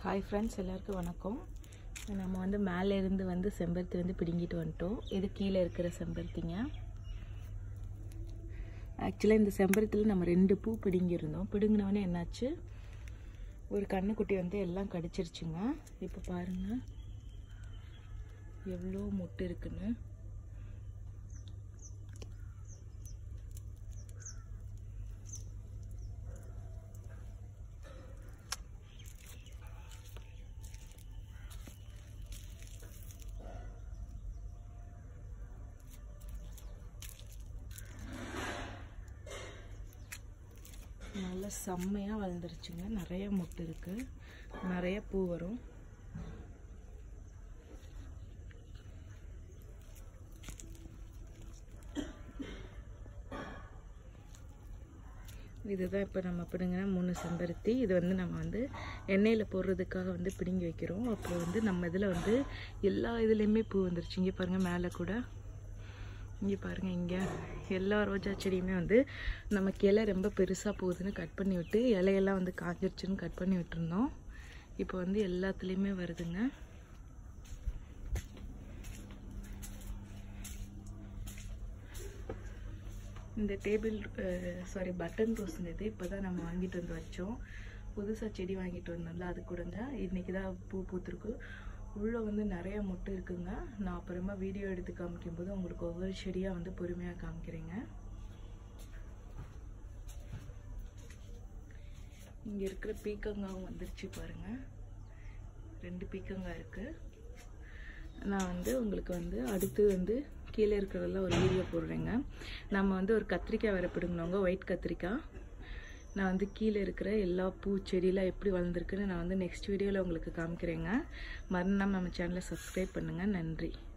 hi friends எல்லாருக்கும் வணக்கம் நம்ம வந்து மேலே இருந்து வந்து செம்பருத்தி வந்து பிடுங்கிட்டு வந்துட்டோம் இது கீழே இருக்கிற செம்பருத்திங்க ஆக்சுவலாக இந்த செம்பருத்தியில் நம்ம ரெண்டு பூ பிடுங்கியிருந்தோம் பிடுங்கினவொடனே என்னாச்சு ஒரு கண்ணுக்குட்டி வந்து எல்லாம் கடிச்சிருச்சுங்க இப்போ பாருங்கள் எவ்வளோ முட்டை இருக்குன்னு நல்லா செம்மையாக வளர்ந்துருச்சுங்க நிறைய முட்டை இருக்குது நிறைய பூ வரும் இதுதான் இப்போ நம்ம பிடுங்கின மூணு செம்பருத்தி இது வந்து நம்ம வந்து எண்ணெயில் போடுறதுக்காக வந்து பிடுங்கி வைக்கிறோம் அப்புறம் வந்து நம்ம இதில் வந்து எல்லா இதுலேயுமே பூ வந்துருச்சு இங்கே பாருங்கள் மேலே கூட இங்கே பாருங்கள் இங்கே எல்லா ரோஜா செடியுமே வந்து நம்ம கிளை ரொம்ப பெருசாக போகுதுன்னு கட் பண்ணி விட்டு இலையெல்லாம் வந்து காஞ்சிருச்சுன்னு கட் பண்ணி விட்டுருந்தோம் இப்போ வந்து எல்லாத்துலேயுமே வருதுங்க இந்த டேபிள் சாரி பட்டன் ரோஸ் இது இப்போ தான் நம்ம வாங்கிட்டு வந்து வச்சோம் புதுசாக செடி வாங்கிட்டு வந்தோம்ல அது கூடங்க இன்றைக்கி தான் பூ பூத்துருக்கு உள்ளே வந்து நிறைய மொட்டு இருக்குங்க நான் அப்புறமா வீடியோ எடுத்து காமிக்கும் போது உங்களுக்கு ஒவ்வொரு செடியாக வந்து பொறுமையாக காமிக்கிறேங்க இங்கே இருக்கிற பீக்கங்காவும் வந்துருச்சு பாருங்கள் ரெண்டு பீக்கங்காய் இருக்குது நான் வந்து உங்களுக்கு வந்து அடுத்து வந்து கீழே இருக்கிறதெல்லாம் ஒரு வீடியோ போடுறேங்க நம்ம வந்து ஒரு கத்திரிக்காய் வேறு பிடுங்கினவங்க ஒயிட் கத்திரிக்காய் நான் வந்து கீழே இருக்கிற எல்லா பூச்செடியெலாம் எப்படி வளர்ந்துருக்குன்னு நான் வந்து நெக்ஸ்ட் வீடியோவில் உங்களுக்கு காமிக்கிறேங்க மறுநாள் நம்ம சேனலை சப்ஸ்கிரைப் பண்ணுங்கள் நன்றி